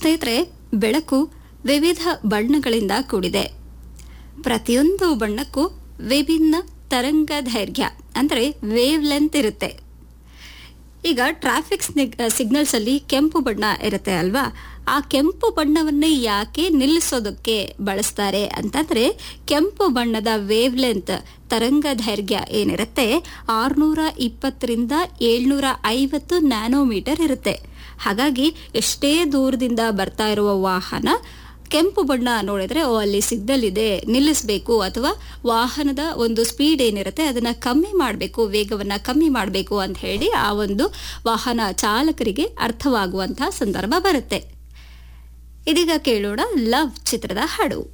ಸ್ನೇಹಿತರೆ ಬೆಳಕು ವಿವಿಧ ಬಣ್ಣಗಳಿಂದ ಕೂಡಿದೆ ಪ್ರತಿಯೊಂದು ಬಣ್ಣಕ್ಕೂ ವಿಭಿನ್ನ ತರಂಗ ಧೈರ್ಯ ಅಂದರೆ ವೇವ್ ಲೆಂತ್ ಇರುತ್ತೆ ಈಗ ಟ್ರಾಫಿಕ್ ಸಿಗ್ನಲ್ಸ್ ಅಲ್ಲಿ ಕೆಂಪು ಬಣ್ಣ ಇರುತ್ತೆ ಅಲ್ವಾ ಆ ಕೆಂಪು ಬಣ್ಣವನ್ನೇ ಯಾಕೆ ನಿಲ್ಲಿಸೋದಕ್ಕೆ ಬಳಸ್ತಾರೆ ಅಂತಂದ್ರೆ ಕೆಂಪು ಬಣ್ಣದ ವೇವ್ ಲೆಂತ್ ತರಂಗ ಧೈರ್ಯ ಏನಿರುತ್ತೆ ಆರ್ನೂರ ಇಪ್ಪತ್ತರಿಂದ ಏಳ್ನೂರ ಐವತ್ತು ನ್ಯಾನೋಮೀಟರ್ ಇರುತ್ತೆ ಹಾಗಾಗಿ ಎಷ್ಟೇ ದೂರದಿಂದ ಬರ್ತಾ ಇರುವ ವಾಹನ ಕೆಂಪು ಬಣ್ಣ ನೋಡಿದ್ರೆ ಓ ಅಲ್ಲಿ ಸಿಗ್ನಲ್ ಇದೆ ನಿಲ್ಲಿಸಬೇಕು ಅಥವಾ ವಾಹನದ ಒಂದು ಸ್ಪೀಡ್ ಏನಿರುತ್ತೆ ಅದನ್ನ ಕಮ್ಮಿ ಮಾಡಬೇಕು ವೇಗವನ್ನ ಕಮ್ಮಿ ಮಾಡಬೇಕು ಅಂತ ಹೇಳಿ ಆ ಒಂದು ವಾಹನ ಚಾಲಕರಿಗೆ ಅರ್ಥವಾಗುವಂತಹ ಸಂದರ್ಭ ಬರುತ್ತೆ ಇದೀಗ ಕೇಳೋಣ ಲವ್ ಚಿತ್ರದ ಹಾಡು